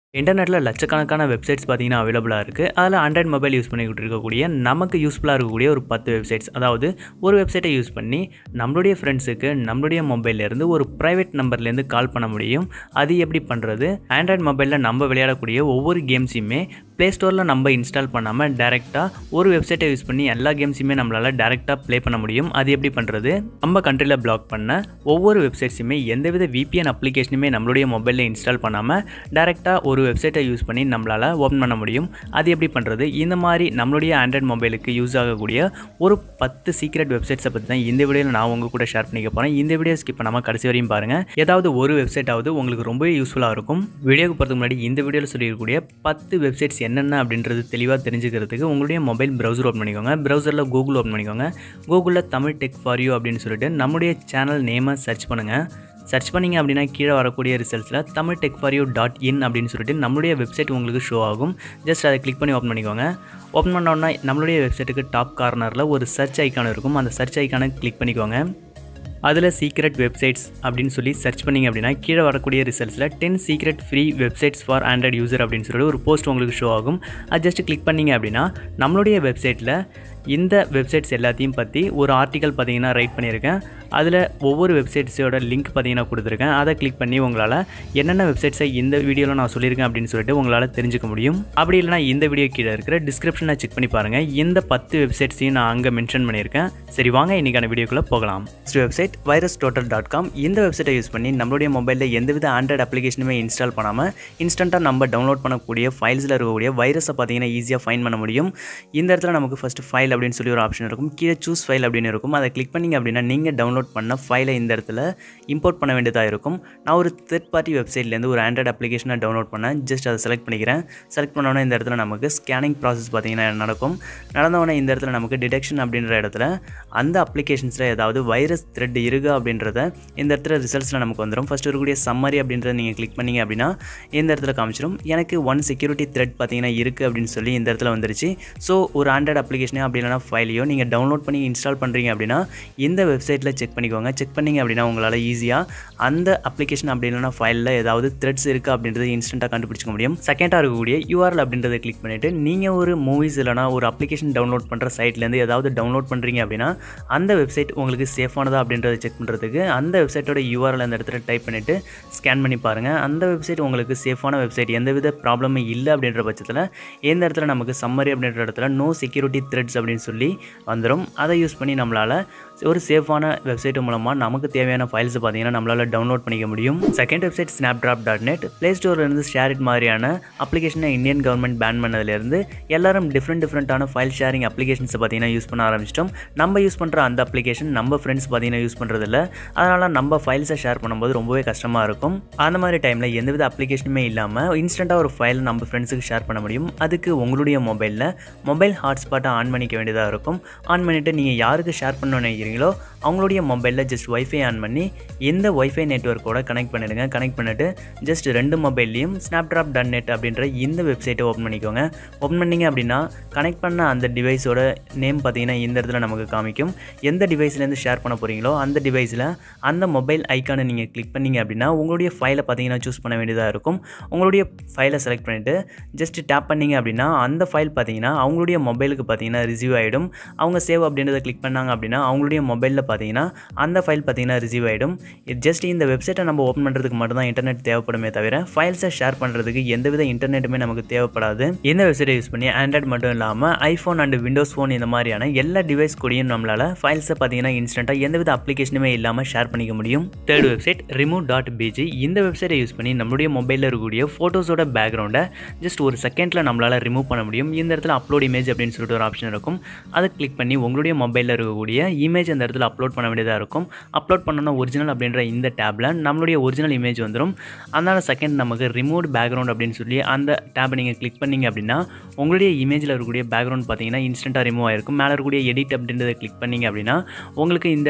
இன்டர்நெட்டில் லட்சக்கணக்கான வெப்சைட்ஸ் பார்த்தீங்கன்னா அவைலபிளாக இருக்குது அதில் ஆண்ட்ராய்ட் மொபைல் யூஸ் பண்ணிக்கிட்டு இருக்கக்கூடிய நமக்கு யூஸ்ஃபுல்லாக இருக்கக்கூடிய ஒரு பத்து வெப்சைட்ஸ் அதாவது ஒரு வெப்சைட்டை யூஸ் பண்ணி நம்மளுடைய ஃப்ரெண்ட்ஸுக்கு நம்மளுடைய மொபைல்லேருந்து ஒரு ப்ரைவேட் நம்பர்லேருந்து கால் பண்ண முடியும் அது எப்படி பண்ணுறது ஆண்ட்ராய்ட் மொபைலில் நம்ம விளையாடக்கூடிய ஒவ்வொரு கேம்ஸையுமே ப்ளே ஸ்டோரில் நம்ம இன்ஸ்டால் பண்ணாமல் டேரெக்டாக ஒரு வெப்சைட்டை யூஸ் பண்ணி எல்லா கேம்ஸையுமே நம்மளால் டேரெக்டாக ப்ளே பண்ண முடியும் அது எப்படி பண்ணுறது நம்ம கண்ட்ரியில் பிளாக் பண்ண ஒவ்வொரு வெப்சைட்ஸுமே எந்தவித விபிஎன் அப்ளிகேஷனுமே நம்மளுடைய மொபைலில் இன்ஸ்டால் பண்ணாமல் டேரெக்டாக ஒரு வெப்சைட்டை யூஸ் பண்ணி நம்மளால் ஓப்பன் பண்ண முடியும் அது எப்படி பண்ணுறது இந்த மாதிரி நம்மளுடைய ஆண்ட்ராய்ட் மொபைலுக்கு யூஸ் ஆகக்கூடிய ஒரு பத்து சீக்ரெட் வெப்சைட்ஸை பற்றி தான் இந்த வீடியோவில் நான் உங்கள் கூட ஷேர் பண்ணிக்க போகிறேன் இந்த வீடியோ ஸ்கிப் பண்ணாமல் கடைசி வரையும் பாருங்கள் ஏதாவது ஒரு வெப்சைட்டாவது உங்களுக்கு ரொம்பவே யூஸ்ஃபுல்லாக இருக்கும் வீடியோக்கு போகிறதுக்கு முன்னாடி இந்த வீடியோவில் சொல்லியிருக்கக்கூடிய பத்து வெப்சைட்ஸ் என்னென்ன அப்படின்றது தெளிவாக தெரிஞ்சுக்கிறதுக்கு உங்களுடைய மொபைல் ப்ரௌசர் ஓப்பன் பண்ணிக்கோங்க ப்ரௌசரில் கூகுள் ஓப்பன் பண்ணிக்கோங்க கூகுளில் தமிழ் டெக் ஃபார் யூ அப்படின்னு சொல்லிட்டு நம்முடைய சேனல் நேமை சர்ச் பண்ணுங்கள் சர்ச் பண்ணிங்க அப்படின்னா கீழே வரக்கூடிய ரிசல்ட்ஸில் Tamil tech for you dot in அப்படின்னு சொல்லிட்டு நம்மளுடைய வெப்சைட் உங்களுக்கு ஷோ ஆகும் ஜஸ்ட் அதை கிளிக் பண்ணி ஓப்பன் பண்ணிக்கோங்க ஓப்பன் பண்ணோன்னா நம்மளுடைய வெப்சைட்டுக்கு டாப் கார்னரில் ஒரு சர்ச் ஐக்கான் இருக்கும் அந்த சர்ச் ஐக்கானை கிளிக் பண்ணிக்கோங்க அதில் சீக்ரெட் வெப்சைட்ஸ் அப்படின்னு சொல்லி சர்ச் பண்ணிங்க அப்படின்னா கீழே வரக்கூடிய ரிசல்ட்ஸில் ten secret free websites for Android user அப்படின்னு சொல்லிட்டு ஒரு போஸ்ட் உங்களுக்கு ஷோ ஆகும் அது ஜஸ்ட் கிளிக் பண்ணிங்க அப்படின்னா நம்மளுடைய வெப்சைட்டில் இந்த வெப்சைட்ஸ் எல்லாத்தையும் பற்றி ஒரு ஆர்டிக்கல் பார்த்தீங்கன்னா ரைட் பண்ணியிருக்கேன் அதில் ஒவ்வொரு வெப்சைட்ஸோட லிங்க் பார்த்தீங்கன்னா கொடுத்துருக்கேன் அதை கிளிக் பண்ணி உங்களால் என்னென்ன வெப்சைட்ஸை இந்த வீடியோவில் நான் சொல்லியிருக்கேன் அப்படின்னு சொல்லிட்டு உங்களால் தெரிஞ்சுக்க முடியும் அப்படி இல்லைனா இந்த வீடியோ கீழே இருக்கிற டிஸ்கிரிப்ஷனை செக் பண்ணி பாருங்கள் இந்த பத்து வெப்சைட்ஸையும் நான் அங்கே மென்ஷன் பண்ணியிருக்கேன் சரி வாங்க இன்றைக்கான வீடியோக்குள்ளே போகலாம் first website virus total dot com இந்த வெப்சைட்டை யூஸ் பண்ணி நம்மளுடைய மொபைலில் எந்தவித ஆண்ட்ராய்டு அப்ளிகேஷனுமே இன்ஸ்டால் பண்ணாமல் இன்ஸ்டண்ட்டாக நம்ம டவுன்லோட் பண்ணக்கூடிய ஃபைல்ஸில் இருக்கக்கூடிய வைரஸை பார்த்தீங்கன்னா ஈஸியாக ஃபைன் பண்ண முடியும் இந்த இடத்துல நமக்கு ஃபஸ்ட்டு ஃபைல் அப்படின்னு சொல்லி ஒரு ஆப்ஷன் இருக்கும் கீழே சூஸ் ஃபைல் அப்படின்னு இருக்கும் அதை கிளிக் பண்ணிங்க அப்படின்னா நீங்கள் டவுன்லோட் பண்ண ஃபைலை இந்த இடத்துல இம்போர்ட் பண்ண வேண்டியதாக இருக்கும் நான் ஒரு தேர்ட் பார்ட்டி வெப்சைட்லேருந்து ஒரு ஆண்ட்ராய்டு அப்ளிகேஷனை டவுன்லோட் பண்ணேன் ஜஸ்ட் அதை செலக்ட் பண்ணிக்கிறேன் செலக்ட் பண்ணோன்னே இந்த இடத்துல நமக்கு ஸ்கேனிங் ப்ராசஸ் பார்த்தீங்கன்னா நடக்கும் நடந்தவொடனே இந்த இடத்துல நமக்கு டிடெக்ஷன் அப்படின்ற இடத்துல அந்த அப்ளிகேஷன்ஸில் ஏதாவது வைரஸ் த்ரெட் இருக்கா அப்படின்றத இந்த இடத்துல ரிசல்ட்ஸில் நமக்கு வந்துடும் ஃபஸ்ட் இருக்கக்கூடிய சம்மரி அப்படின்றத நீங்கள் கிளிக் பண்ணிங்க அப்படின்னா இந்த இடத்துல காமிச்சிடும் எனக்கு ஒன் செக்யூரிட்டி த்ரெட் பார்த்தீங்கன்னா இருக்குது அப்படின்னு சொல்லி இந்த இடத்துல வந்துருச்சு ஸோ ஒரு ஆண்ட்ராய்டு அப்ளிகேஷனோ அப்படி இல்லைனா ஃபைலையோ நீங்கள் டவுன்லோட் பண்ணி இன்ஸ்டால் பண்ணுறீங்க அப்படின்னா இந்த வெப்சைட்டில் செக் பண்ணிக்கோங்க செக் பண்ணிங்க அப்படின்னா உங்களால் ஈஸியாக அந்த அப்ளிகேஷன் அப்படி இல்லைனா ஃபைலில் ஏதாவது த்ரெட்ஸ் இருக்குது அப்படின்றத இன்ஸ்டண்ட்டாக கண்டுபிடிச்சிக்க முடியும் செகண்டாக இருக்கக்கூடிய யூஆர்எல் அப்படின்றத கிளிக் பண்ணிவிட்டு நீங்கள் ஒரு மூவிஸ் இல்லைனா ஒரு அப்ளிகேஷன் டவுன்லோட் பண்ணுற சைட்லேருந்து ஏதாவது டவுன்லோட் பண்ணுறீங்க அப்படின்னா அந்த வெப்சைட் உங்களுக்கு சேஃபானதா அப்படின்றத செக் பண்ணுறதுக்கு அந்த வெப்சைட்டோட யூஆர்எல் அந்த இடத்துல டைப் பண்ணிவிட்டு ஸ்கேன் பண்ணி பாருங்கள் அந்த வெப்சைட் உங்களுக்கு சேஃபான வெப்சைட் எந்தவித ப்ராப்ளமும் இல்லை அப்படின்ற பட்சத்தில் இந்த இடத்துல நமக்கு சம்மரி அப்படின்ற இடத்துல நோ செக்யூரிட்டி த்ரெட்ஸ் அப்படின்னு சொல்லி வந்துடும் அதை யூஸ் பண்ணி நம்மளால் ஒரு சேஃபான வெப்சைட் மூலமாக நமக்கு தேவையான ஃபைல்ஸ் பார்த்தீங்கன்னா நம்மளால் டவுன்லோட் பண்ணிக்க முடியும் second website Snapdrop dot net play ஸ்டோர்லேருந்து ஷேரிட் மாதிரியான அப்ளிகேஷனை இந்தியன் கவர்மெண்ட் பேன் பண்ணதுலேருந்து எல்லாரும் டிஃப்ரெண்ட் டிஃப்ரெண்ட்டான ஃபைல் ஷேரிங் அப்ளிகேஷன்ஸை பார்த்தீங்கன்னா யூஸ் பண்ண ஆரம்பிச்சிட்டோம் நம்ம யூஸ் பண்ணுற அந்த அப்ளிகேஷன் நம்ம ஃப்ரெண்ட்ஸ் பார்த்தீங்கன்னா யூஸ் பண்ணுறதில்ல அதனால் நம்ம ஃபைல்ஸை ஷேர் பண்ணும்போது ரொம்பவே கஷ்டமாக இருக்கும் அந்த மாதிரி டைமில் எந்தவித அப்ளிகேஷனுமே இல்லாமல் இன்ஸ்டண்ட்டாக ஒரு ஃபைல் நம்ம ஃப்ரெண்ட்ஸுக்கு ஷேர் பண்ண முடியும் அதுக்கு உங்களுடைய மொபைலில் மொபைல் ஹாட்ஸ்பாட்டை ஆன் பண்ணிக்க வேண்டியதாக இருக்கும் ஆன் பண்ணிவிட்டு நீங்கள் யாருக்கு ஷேர் பண்ணணும்னு நினைக்கிறீங்களோ அவங்களுடைய மொபைலில் ஜஸ்ட் ஒய்ஃபை ஆன் பண்ணி எந்த ஒய்ஃபை நெட்ஒர்க்கோட கனெக்ட் பண்ணிடுங்க கனெக்ட் பண்ணிவிட்டு ஜஸ்ட் ரெண்டு மொபைல்லையும் ஸ்னாப்ட்ராப் டாட் நெட் அப்படின்ற இந்த வெப்சைட்டை ஓப்பன் பண்ணிக்கோங்க ஓப்பன் பண்ணிங்க அப்படின்னா கனெக்ட் பண்ண அந்த டிவைஸோட நேம் பார்த்தீங்கன்னா இந்த இடத்துல நமக்கு காமிக்கும் எந்த டிவைஸ்லேருந்து ஷேர் பண்ண போகிறீங்களோ அந்த டிவைஸில் அந்த மொபைல் ஐக்கானை நீங்கள் கிளிக் பண்ணிங்க அப்படின்னா உங்களுடைய ஃபைலை பார்த்தீங்கன்னா சூஸ் பண்ண வேண்டியதாக இருக்கும் உங்களுடைய ஃபைலை செலக்ட் பண்ணிவிட்டு ஜஸ்ட் டேப் பண்ணிங்க அப்படின்னா அந்த ஃபைல் பார்த்தீங்கன்னா அவங்களுடைய மொபைலுக்கு பார்த்தீங்கன்னா ரிசீவ் ஆகிடும் அவங்க சேவ் அப்படின்றத கிளிக் பண்ணாங்க அப்படின்னா அவங்களுடைய மொபைலில் பார்த்தீங்கன்னா அந்த ஃபைல் பார்த்தீங்கன்னா ரிசீவ் ஆகிடும் ஜஸ்ட் இந்த வெப்சைட்டை நம்ம ஓப்பன் பண்ணுறதுக்கு மட்டும் தான் இன்டர்நெட் தேவைப்படுமே தவிர ஃபைல்ஸை ஷேர் பண்ணுறதுக்கு எந்தவித இன்டர்நெட்டுமே நமக்கு தேவைப்படாது இந்த வெப்சைட்டை யூஸ் பண்ணி ஆண்ட்ராய்டு மட்டும் இல்லாமல் ஐஃபோன் அண்ட் விண்டோஸ் ஃபோன் இந்த மாதிரியான எல்லா டிவைஸ் கூடயும் நம்மளால் ஃபைல்ஸை பார்த்தீங்கன்னா இன்ஸ்டண்ட்டாக எந்தவித அப்ளிகேஷனுமே இல்லாமல் ஷேர் பண்ணிக்க முடியும் third website remove dot BG இந்த வெப்சைட்டை யூஸ் பண்ணி நம்மளுடைய மொபைலில் இருக்கக்கூடிய ஃபோட்டோஸோட பேக்ரவுண்டை ஜஸ்ட் ஒரு செகண்டில் நம்மளால் ரிமூவ் பண்ண முடியும் இந்த இடத்துல அப்லோட் இமேஜ் அப்படின்னு சொல்லிட்டு ஒரு ஆப்ஷன் இருக்கும் அதை கிளிக் பண்ணி உங்களுடைய மொபைலில் இருக்கக்கூடிய இமேஜ் அந்த இடத்துல அப்லோட் பண்ண வேண்டியதாக இருக்கும் அப்லோட் பண்ணணும் ஒரிஜினல் அப்படின்ற இந்த டேப்பில் நம்மளுடைய ஒரிஜினல் இமேஜ் வந்துடும் அதனால் செகண்ட் நமக்கு ரிமூவ் பேக்ரவுண்ட் அப்படின்னு சொல்லி அந்த டேப்பை நீங்கள் கிளிக் பண்ணிங்க அப்படின்னா உங்களுடைய இமேஜில் இருக்கக்கூடிய பேக்ரவுண்ட் பார்த்தீங்கன்னா இன்ஸ்டண்ட்டாக ரிமூவ் ஆயிருக்கும் மேலே இருக்கக்கூடிய எடிட் அப்படின்றத கிளிக் பண்ணிங்க அப்படின்னா உங்களுக்கு இந்த இடத்துல டிஃபால்ட்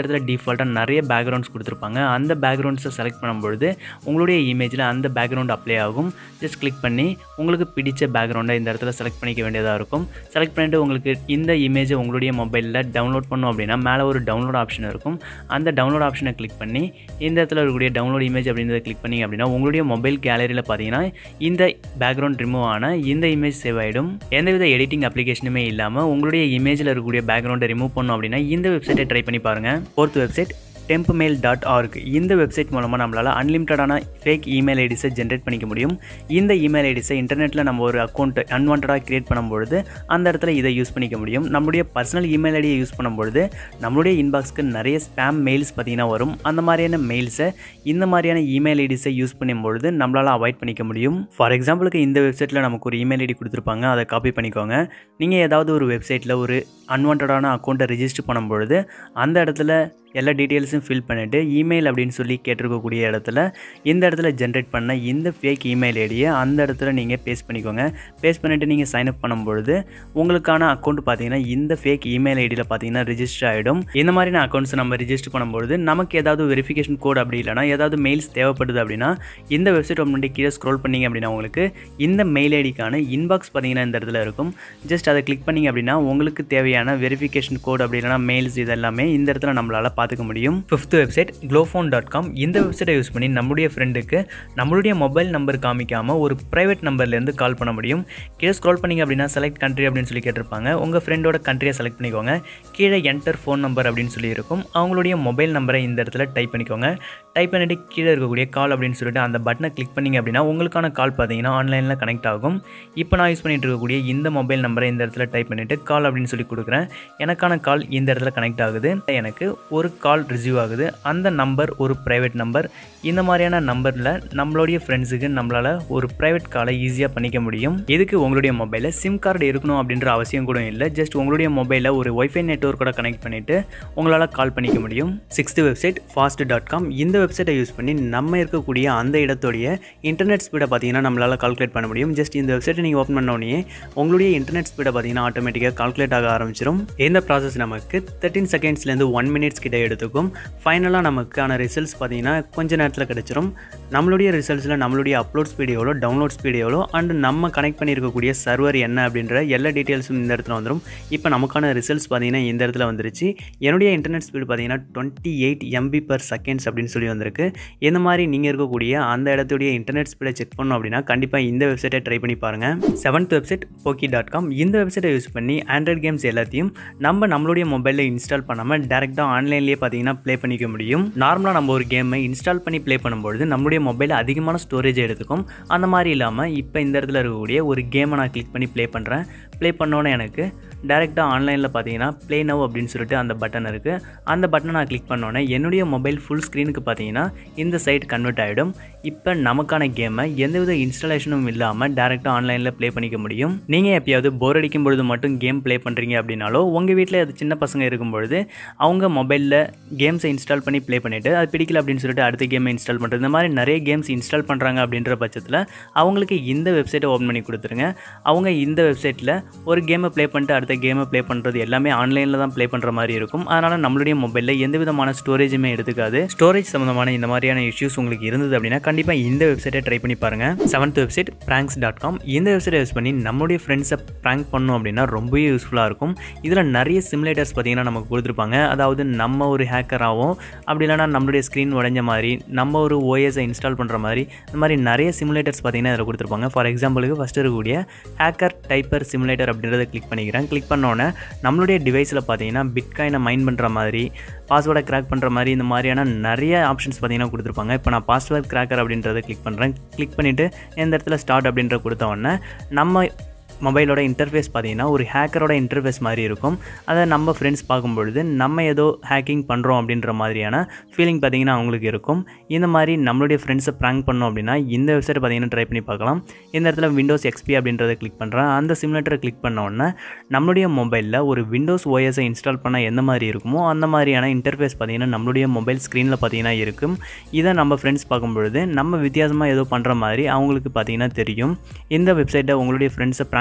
டிஃபால்ட்டாக நிறைய பேக்ரவுண்ட்ஸ் கொடுத்துருப்பாங்க அந்த பேக்ரவுண்ட்ஸை செலக்ட் பண்ணும்பொழுது உங்களுடைய இமேஜில் அந்த பேக்ரவுண்ட் அப்ளை ஆகும் ஜஸ்ட் கிளிக் பண்ணி உங்களுக்கு பிடிச்ச பேக்ரவுண்டை இந்த இடத்துல செலக்ட் பண்ணிக்க வேண்டியதாக இருக்கும் செலக்ட் பண்ணிவிட்டு உங்களுக்கு இந்த இமேஜை உங்களுடைய மொபைலில் டவுன்லோட் பண்ணோம் அப்படின்னா மேலே ஒரு டவுன்லோட் ஆப்ஷன் இருக்கும் அந்த டவுன்லோட் ஆப்ஷனை கிளிக் பண்ணி இந்த இடத்துல இருக்கக்கூடிய டவுன்லோட் இமேஜ் அப்படின்றத கிளிக் பண்ணி அப்படின்னா உங்களுடைய மொபைல் கேலரியில் பார்த்தீங்கன்னா இந்த பேக்ரவுண்ட் ரிமூவ் ஆன இந்த இமேஜ் சேவ் ஆகிடும் எந்தவித எடிட்டிங் அப்ளிகேஷனுமே இல்லாமல் உங்களுடைய இமேஜில் இருக்கக்கூடிய பேக்ரவுண்டை ரிமூவ் பண்ணோம் அப்படின்னா இந்த வெப்சைட்டை ட்ரை பண்ணி பாருங்கள் fourth website tempmail dot org இந்த வெப்சைட் மூலமாக நம்மளால் அன்லிமிட்டடான ஃபேக் இமெயில் ஐடிஸை ஜென்ரேட் பண்ணிக்க முடியும் இந்த இமெயில் ஐடிஸை இன்டர்நெட்டில் நம்ம ஒரு அக்கௌண்ட் அன்வான்டாக க்ரியேட் பண்ணும்பொழுது அந்த இடத்துல இதை யூஸ் பண்ணிக்க முடியும் நம்மளுடைய பர்சனல் இமெயில் ஐடியை யூஸ் பண்ணும்பொழுது நம்மளுடைய இன்பாக்ஸ்க்கு நிறைய ஸ்பேம் மெயில்ஸ் பார்த்திங்கன்னா வரும் அந்த மாதிரியான மெயில்ஸை இந்த மாதிரியான இமெயில் ஐடிஸை யூஸ் பண்ணும்பொழுது நம்மளால் அவாய்ட் பண்ணிக்க முடியும் ஃபார் எக்ஸாம்பிளுக்கு இந்த வெப்சைட்டில் நமக்கு ஒரு இமெயில் ஐடி கொடுத்துருப்பாங்க அதை காப்பி பண்ணிக்கோங்க நீங்கள் ஏதாவது ஒரு வெப்சைட்டில் ஒரு அன்வான்டான அக்கௌண்ட்டை ரிஜிஸ்டர் பண்ணும்பொழுது அந்த இடத்துல எல்லா டீட்டெயில்ஸும் ஃபில் பண்ணிவிட்டு இமெயில் அப்படின்னு சொல்லி கேட்டிருக்கக்கூடிய இடத்துல இந்த இடத்துல ஜென்ரேட் பண்ண இந்த ஃபேக் இமெயில் ஐடியை அந்த இடத்துல நீங்கள் பேஸ்ட் பண்ணிக்கோங்க பேஸ்ட் பண்ணிவிட்டு நீங்கள் சைன் அப் பண்ணும்பொழுது உங்களுக்கான அக்கௌண்ட் பார்த்தீங்கன்னா இந்த ஃபேக் இமெயில் ஐடியில் பார்த்தீங்கன்னா ரிஜிஸ்டர் ஆகிடும் இந்த மாதிரியான அக்கௌண்ட்ஸ் நம்ம ரிஜிஸ்டர் பண்ணும்பொழுது நமக்கு ஏதாவது வெரிஃபிகேஷன் கோட் அப்படி இல்லைனா ஏதாவது மெயில்ஸ் தேவைப்படுது அப்படின்னா இந்த வெப்சைட் ஓப்பன் பண்ணி கீழே ஸ்க்ரோல் பண்ணிங்க அப்படின்னா உங்களுக்கு இந்த மெயில் ஐடிக்கான இன்பாக்ஸ் பார்த்தீங்கன்னா இந்த இடத்துல இருக்கும் ஜஸ்ட் அதை கிளிக் பண்ணிங்க அப்படின்னா உங்களுக்கு தேவையான வெரிஃபிகேஷன் கோட் அப்படி இல்லைனா மெயில்ஸ் இதெல்லாமே இந்த இடத்துல நம்மளால் பார்த்துக்க முடியும் fifth website globfone dot com இந்த வெப்சைட்டை யூஸ் பண்ணி நம்மளுடைய ஃப்ரெண்டுக்கு நம்மளுடைய மொபைல் நம்பர் காமிக்காமல் ஒரு ப்ரைவேட் நம்பர்லேருந்து கால் பண்ண முடியும் கீழே ஸ்க்ரோல் பண்ணிங்க அப்படின்னா செலக்ட் கண்ட்ரி அப்படின்னு சொல்லி கேட்டிருப்பாங்க உங்கள் ஃப்ரெண்டோட கண்ட்ரியை செலக்ட் பண்ணிக்கோங்க கீழே என்டர் ஃபோன் நம்பர் அப்படின்னு சொல்லி இருக்கும் அவங்களுடைய மொபைல் நம்பரை இந்த இடத்துல டைப் பண்ணிக்கோங்க டைப் பண்ணிட்டு கீழே இருக்கக்கூடிய கால் அப்படின்னு சொல்லிட்டு அந்த பட்டனை கிளிக் பண்ணிங்க அப்படின்னா உங்களுக்கான கால் பார்த்தீங்கன்னா ஆன்லைனில் கனெக்ட் ஆகும் இப்போ நான் யூஸ் பண்ணிட்டு இருக்கக்கூடிய இந்த மொபைல் நம்பரை இந்த இடத்துல டைப் பண்ணிவிட்டு கால் அப்படின்னு சொல்லி கொடுக்குறேன் எனக்கான கால் இந்த இடத்துல கனெக்ட் ஆகுது எனக்கு ஒரு கால் ரிசீவ் ஆகுது அந்த நம்பர் ஒரு ப்ரைவேட் நம்பர் இந்த மாதிரியான நம்பரில் நம்மளுடைய ஃப்ரெண்ட்ஸுக்கு நம்மளால் ஒரு ப்ரைவேட் காலை ஈஸியாக பண்ணிக்க முடியும் இதுக்கு உங்களுடைய மொபைலில் சிம் கார்டு இருக்கணும் அப்படின்ற அவசியம் கூட இல்லை ஜஸ்ட் உங்களுடைய மொபைலில் ஒரு ஒய்ஃபை நெட்ஒர்க்கோட கனெக்ட் பண்ணிவிட்டு உங்களால் கால் பண்ணிக்க முடியும் sixth website fast dot com இந்த வெப்சைட்டை யூஸ் பண்ணி நம்ம இருக்கக்கூடிய அந்த இடத்துடைய இன்டர்நெட் ஸ்பீடை பார்த்தீங்கன்னா நம்மளால் கால்குலேட் பண்ண முடியும் ஜஸ்ட் இந்த வெப்சைட்டை நீங்கள் ஓப்பன் பண்ண உடனே உங்களுடைய இன்டர்நெட் ஸ்பீடை பார்த்தீங்கன்னா ஆட்டோமேட்டிக்காக கால்குலேட் ஆக ஆரம்பிச்சிடும் இந்த ப்ராசஸ் நமக்கு தேர்ட்டின் செகண்ட்ஸ்லேருந்து ஒன் மினிட்ஸ் கிட்ட எடுத்துக்கும் ஃபைனலாக நமக்கான ரிசல்ட்ஸ் பார்த்தீங்கன்னா கொஞ்ச நேரத்தில் கிடச்சிரும் நம்மளுடைய ரிசல்ட்ஸில் நம்மளுடைய அப்லோட் ஸ்பீடு எவ்வளோ டவுன்லோட் ஸ்பீடு எவ்வளோ அண்ட் நம்ம கனெக்ட் பண்ணியிருக்கக்கூடிய சர்வர் என்ன அப்படின்ற எல்லா டீட்டெயில்ஸும் இந்த இடத்துல வந்துடும் இப்போ நமக்கான ரிசல்ட்ஸ் பார்த்தீங்கன்னா இந்த இடத்துல வந்துருச்சு என்னுடைய இன்டர்நெட் ஸ்பீடு பார்த்தீங்கன்னா twenty eight MB per seconds அப்படின்னு சொல்லி வந்திருக்கு இந்த மாதிரி நீங்கள் இருக்கக்கூடிய அந்த இடத்துடைய இன்டர்நெட் ஸ்பீடை செக் பண்ணோம் அப்படின்னா கண்டிப்பாக இந்த வெப்சைட்டை ட்ரை பண்ணி பாருங்கள் seventh website pokki dot com இந்த வெப்சைட்டை யூஸ் பண்ணி ஆண்ட்ராய்ட் கேம்ஸ் எல்லாத்தையும் நம்ம நம்மளுடைய மொபைலில் இன்ஸ்டால் பண்ணாமல் டேரெக்டாக ஆன்லைன்லேயே பார்த்தீங்கன்னா ப்ளே பண்ணிக்க முடியும் நார்மலாக நம்ம ஒரு கேமை இன்ஸ்டால் பண்ணி ப்ளே பண்ணும்பொழுது நம்மளுடைய மொபைலில் அதிகமான ஸ்டோரேஜ் எடுத்துக்கும் அந்த மாதிரி இல்லாமல் இப்போ இந்த இடத்துல இருக்கக்கூடிய ஒரு கேமை நான் கிளிக் பண்ணி ப்ளே பண்ணுறேன் ப்ளே பண்ணோன்னே எனக்கு டேரெக்டாக ஆன்லைனில் பார்த்தீங்கன்னா ப்ளே நவ் அப்படின்னு சொல்லிட்டு அந்த பட்டன் இருக்குது அந்த பட்டனை நான் கிளிக் பண்ணோன்னே என்னுடைய மொபைல் ஃபுல் ஸ்க்ரீனுக்கு பார்த்தீங்கன்னா இந்த சைட் கன்வெர்ட் ஆகிடும் இப்போ நமக்கான கேமை எந்தவித இன்ஸ்டாலேஷனும் இல்லாமல் டேரெக்டாக ஆன்லைனில் ப்ளே பண்ணிக்க முடியும் நீங்கள் எப்பயாவது போர் அடிக்கும் பொழுது மட்டும் கேம் ப்ளே பண்ணுறீங்க அப்படின்னாலோ உங்கள் வீட்டில் அது சின்ன பசங்க இருக்கும் பொழுது அவங்க மொபைலில் கேம்ஸை இன்ஸ்டால் பண்ணி ப்ளே பண்ணிவிட்டு அது பிடிக்கல அப்படின்னு சொல்லிட்டு அடுத்த கேமை இன்ஸ்டால் பண்ணுறது இந்த மாதிரி நிறைய கேம்ஸ் இன்ஸ்டால் பண்ணுறாங்க அப்படின்ற பட்சத்தில் அவங்களுக்கு இந்த வெப்சைட்டை ஓப்பன் பண்ணி கொடுத்துருங்க அவங்க இந்த வெப்சைட்டில் ஒரு கேமை ப்ளே பண்ணிட்டு அடுத்த கேமை ப்ளே பண்ணுறது எல்லாமே ஆன்லைனில் தான் ப்ளே பண்ணுற மாதிரி இருக்கும் அதனால் நம்மளுடைய மொபைலில் எந்த விதமான ஸ்டோரேஜுமே எடுத்துக்காது ஸ்டோரேஜ் சம்மந்தமான இந்த மாதிரியான இஷ்யூஸ் உங்களுக்கு இருந்தது அப்படின்னா கண்டிப்பாக இந்த வெப்சைட்டை ட்ரை பண்ணி பாருங்கள் seventh website pranx dot com இந்த வெப்சைட்டை யூஸ் பண்ணி நம்மளுடைய ஃப்ரெண்ட்ஸை ப்ராங்க் பண்ணோம் அப்படின்னா ரொம்பவே யூஸ்ஃபுல்லாக இருக்கும் இதில் நிறைய சிமுலேட்டர்ஸ் பார்த்தீங்கன்னா நமக்கு கொடுத்துருப்பாங்க அதாவது நம்ம ஒரு ஹேக்கராகவும் அப்படி இல்லைனா நம்மளுடைய ஸ்க்ரீன் உடைஞ்ச மாதிரி நம்ம ஒரு ஓஎஸை இன்ஸ்டால் பண்ணுற மாதிரி இந்த மாதிரி நிறைய சிமுலேட்டர்ஸ் பார்த்தீங்கன்னா இதில் கொடுத்துருப்பாங்க ஃபார் எக்ஸாம்பிளுக்கு ஃபஸ்ட்டு இருக்கக்கூடிய ஹேக்கர் டைப்பர் சிமுலேட்டர் அப்படின்றத கிளிக் பண்ணிக்கிறேன் கிளிக் பண்ணோன்னே நம்மளுடைய டிவைஸில் பார்த்தீங்கன்னா பிட்காயினை மைண்ட் பண்ணுற மாதிரி பாஸ்வேர்டை கிராக் பண்ணுற மாதிரி இந்த மாதிரியான நிறைய ஆப்ஷன்ஸ் பார்த்தீங்கன்னா கொடுத்துருப்பாங்க இப்போ நான் பாஸ்வேர்ட் கிராக்கர் அப்படின்றத கிளிக் பண்ணுறேன் கிளிக் பண்ணிவிட்டு இந்த இடத்துல ஸ்டார்ட் அப்படின்ற கொடுத்த உடனே நம்ம மொபைலோட இன்டர்ஃபேஸ் பார்த்தீங்கன்னா ஒரு ஹேக்கரோட இன்டர்ஃபேஸ் மாதிரி இருக்கும் அதை நம்ம ஃப்ரெண்ட்ஸ் பார்க்கும்பொழுது நம்ம ஏதோ ஹேக்கிங் பண்ணுறோம் அப்படின்ற மாதிரியான ஃபீலிங் பார்த்தீங்கன்னா அவங்களுக்கு இருக்கும் இந்த மாதிரி நம்மளுடைய ஃப்ரெண்ட்ஸை ப்ராங்க் பண்ணோம் அப்படின்னா இந்த வெப்சைட் பார்த்தீங்கன்னா ட்ரை பண்ணி பார்க்கலாம் இந்த இடத்துல விண்டோஸ் எக்ஸ்பி அப்படின்றத கிளிக் பண்ணுறேன் அந்த சிமுலேட்டரை கிளிக் பண்ண உடனே நம்மளுடைய மொபைலில் ஒரு விண்டோஸ் ஓஎஸை இன்ஸ்டால் பண்ணால் எந்த மாதிரி இருக்குமோ அந்த மாதிரியான இன்டர்ஃபேஸ் பார்த்தீங்கன்னா நம்மளுடைய மொபைல் ஸ்க்ரீனில் பார்த்தீங்கன்னா இருக்கும் இதை நம்ம ஃப்ரெண்ட்ஸ் பார்க்கும்பொழுது நம்ம வித்தியாசமாக ஏதோ பண்ணுற மாதிரி அவங்களுக்கு பார்த்தீங்கன்னா தெரியும் இந்த வெப்சைட்டை உங்களுடைய ஃப்ரெண்ட்ஸை ப்ராங்க்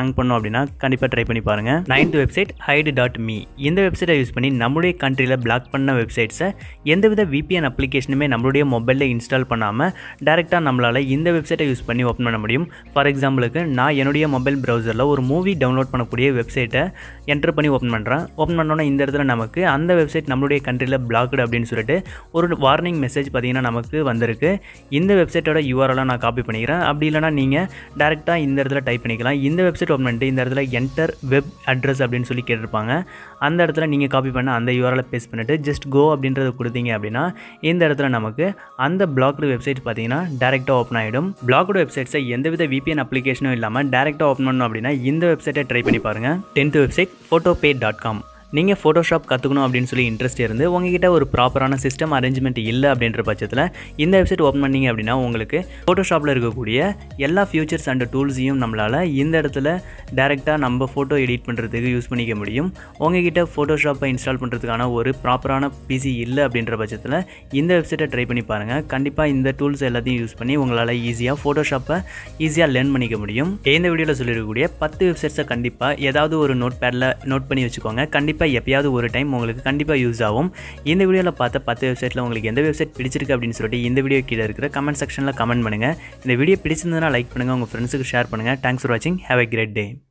ரன் பண்ணோம் அப்படின்னா கண்டிப்பாக ட்ரை பண்ணி பாருங்கள் ninth website hide dot me இந்த வெப்சைட்டை யூஸ் பண்ணி நம்மளுடைய கண்ட்ரியில் பிளாக் பண்ண வெப்சைட்ஸை எந்தவித விபிஎன் அப்ளிகேஷனுமே நம்மளுடைய மொபைலில் இன்ஸ்டால் பண்ணாமல் டேரெக்டாக நம்மளால் இந்த வெப்சைட்டை யூஸ் பண்ணி ஓப்பன் பண்ண முடியும் ஃபார் எக்ஸாம்பிளுக்கு நான் என்னுடைய மொபைல் ப்ரௌசரில் ஒரு மூவி டவுன்லோட் பண்ணக்கூடிய வெப்சைட்டை என்டர் பண்ணி ஓப்பன் பண்ணுறேன் ஓப்பன் பண்ணோன்னா இந்த இடத்துல நமக்கு அந்த வெப்சைட் நம்மளுடைய கண்ட்ரியில் பிளாக்டு அப்படின்னு சொல்லிட்டு ஒரு வார்னிங் மெசேஜ் பார்த்தீங்கன்னா நமக்கு வந்திருக்கு இந்த வெப்சைட்டோட யூஆர்எல்லாம் நான் காப்பி பண்ணிக்கிறேன் அப்படி இல்லைனா நீங்கள் டேரெக்டாக இந்த இடத்துல டைப் பண்ணிக்கலாம் இந்த வெப்சைட் ஓப்பன் பண்ணிட்டு இந்த இடத்துல என்டர் வெப் அட்ரஸ் அப்படின்னு சொல்லி கேட்டிருப்பாங்க அந்த இடத்துல நீங்கள் காப்பி பண்ண அந்த யூஆர்எல் பேஸ்ட் பண்ணிவிட்டு ஜஸ்ட் கோ அப்படின்றத கொடுத்தீங்க அப்படின்னா இந்த இடத்துல நமக்கு அந்த பிளாக்டு வெப்சைட் பார்த்தீங்கன்னா டேரெக்டாக ஓப்பன் ஆகிடும் பிளாக்டு வெப்சைட்ஸை எந்தவித விபிஎன் அப்ளிகேஷனும் இல்லாமல் டேரெக்டாக ஓப்பன் பண்ணணும் அப்படின்னா இந்த வெப்சைட்டை ட்ரை பண்ணி பாருங்கள் tenth website Photopea dot com நீங்கள் ஃபோட்டோஷாப் கற்றுக்கணும் அப்படின்னு சொல்லி இன்ட்ரெஸ்ட் இருந்து உங்ககிட்ட ஒரு ப்ராப்பரான சிஸ்டம் அரேஞ்ச்மெண்ட் இல்லை அப்படின்ற பட்சத்தில் இந்த வெப்சைட் ஓப்பன் பண்ணீங்க அப்படின்னா உங்களுக்கு ஃபோட்டோஷாப்பில் இருக்கக்கூடிய எல்லா ஃபியூச்சர்ஸ் அண்ட் டூல்ஸையும் நம்மளால் இந்த இடத்துல டேரெக்டாக நம்ம ஃபோட்டோ எடிட் பண்ணுறதுக்கு யூஸ் பண்ணிக்க முடியும் உங்ககிட்ட ஃபோட்டோஷாப்பை இன்ஸ்டால் பண்ணுறதுக்கான ஒரு ப்ராப்பரான பிசி இல்லை அப்படின்ற பட்சத்தில் இந்த வெப்சைட்டை ட்ரை பண்ணி பாருங்கள் கண்டிப்பாக இந்த டூல்ஸ் எல்லாத்தையும் யூஸ் பண்ணி உங்களால் ஈஸியாக ஃபோட்டோஷாப்பை ஈஸியாக லேர்ன் பண்ணிக்க முடியும் இந்த வீடியோவில் சொல்லியிருக்கக்கூடிய பத்து வெப்சைட்ஸை கண்டிப்பாக ஏதாவது ஒரு நோட் பேடில் நோட் பண்ணி வச்சுக்கோங்க கண்டிப்பாக கண்டிப்பாக எப்பயாவது ஒரு டைம் உங்களுக்கு கண்டிப்பாக யூஸ் ஆகும் இந்த வீடியோவில் பார்த்த பத்து வெப்சைட்டில் உங்களுக்கு எந்த வெப்சைட் பிடிச்சிருக்கு அப்படின்னு சொல்லிட்டு இந்த வீடியோ கீழே இருக்கிற கமெண்ட் செக்ஷனில் கமெண்ட் பண்ணுங்கள் இந்த வீடியோ பிடிச்சிருந்ததுன்னா லைக் பண்ணுங்கள் உங்கள் ஃப்ரெண்ட்ஸுக்கு ஷேர் பண்ணுங்கள் தேங்க்ஸ் ஃபார் வாட்சிங் ஹேவ் எ கிரேட் டே